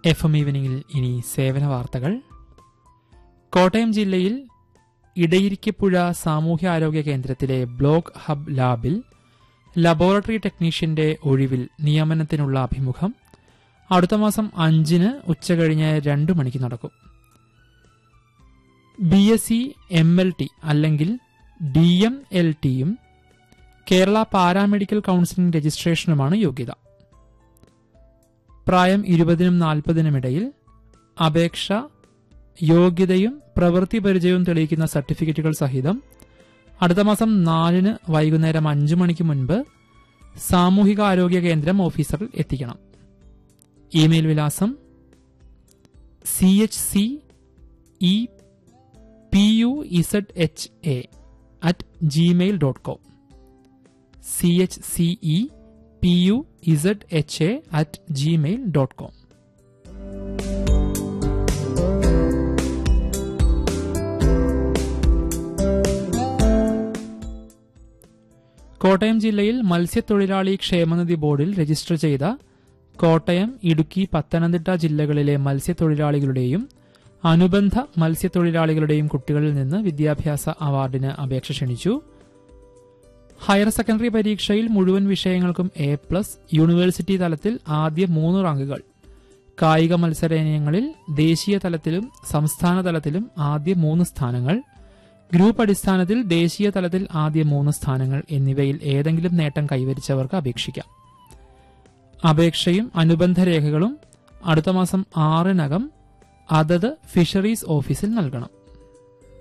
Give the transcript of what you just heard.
F M ഈവനിങ്ങിൽ ഇനി സേവന വാർത്തകൾ കോട്ടയം ജില്ലയിൽ ഇടയിരിക്കപ്പുഴ സാമൂഹ്യാരോഗ്യ കേന്ദ്രത്തിലെ ബ്ലോക്ക് ഹബ് ലാബിൽ ലബോറട്ടറി ടെക്നീഷ്യന്റെ ഒഴിവിൽ നിയമനത്തിനുള്ള അഭിമുഖം അടുത്ത മാസം അഞ്ചിന് ഉച്ചകഴിഞ്ഞ് രണ്ടു മണിക്ക് നടക്കും B S C M L T അല്ലെങ്കിൽ ഡി എം എൽ ടിയും കേരള പാരാമെഡിക്കൽ കൌൺസിലിംഗ് രജിസ്ട്രേഷനുമാണ് യോഗ്യത പ്രായം ഇരുപതിനും നാൽപ്പതിനും ഇടയിൽ അപേക്ഷ യോഗ്യതയും പ്രവൃത്തി പരിചയവും തെളിയിക്കുന്ന സർട്ടിഫിക്കറ്റുകൾ സഹിതം അടുത്ത മാസം നാലിന് വൈകുന്നേരം അഞ്ചു മണിക്ക് മുൻപ് സാമൂഹിക ആരോഗ്യ കേന്ദ്രം ഓഫീസറിൽ എത്തിക്കണം ഇമെയിൽ വിലാസം C H C E P U Z H A at gmail dot com C H C E P U Z H A at gmail dot com Kottayam ജില്ലയിൽ മത്സ്യത്തൊഴിലാളി ക്ഷേമനിധി ബോർഡിൽ രജിസ്റ്റർ ചെയ്ത കോട്ടയം ഇടുക്കി പത്തനംതിട്ട ജില്ലകളിലെ മത്സ്യത്തൊഴിലാളികളുടെയും അനുബന്ധ മത്സ്യത്തൊഴിലാളികളുടെയും കുട്ടികളിൽ നിന്ന് വിദ്യാഭ്യാസ അവാർഡിന് അപേക്ഷ ക്ഷണിച്ചു ഹയർ സെക്കൻഡറി പരീക്ഷയിൽ മുഴുവൻ വിഷയങ്ങൾക്കും എ പ്ലസ് യൂണിവേഴ്സിറ്റി തലത്തിൽ ആദ്യ മൂന്ന് റാങ്കുകൾ കായിക മത്സര ഇനങ്ങളിൽ ദേശീയ തലത്തിലും സംസ്ഥാന തലത്തിലും ആദ്യ മൂന്ന് സ്ഥാനങ്ങൾ ഗ്രൂപ്പ് അടിസ്ഥാനത്തിൽ ദേശീയ തലത്തിൽ ആദ്യ മൂന്ന് സ്ഥാനങ്ങൾ എന്നിവയിൽ ഏതെങ്കിലും നേട്ടം കൈവരിച്ചവർക്ക് അപേക്ഷിക്കാം അപേക്ഷയും അനുബന്ധ രേഖകളും അടുത്ത മാസം ആറിനകം അതത് ഫിഷറീസ് ഓഫീസിൽ നൽകണം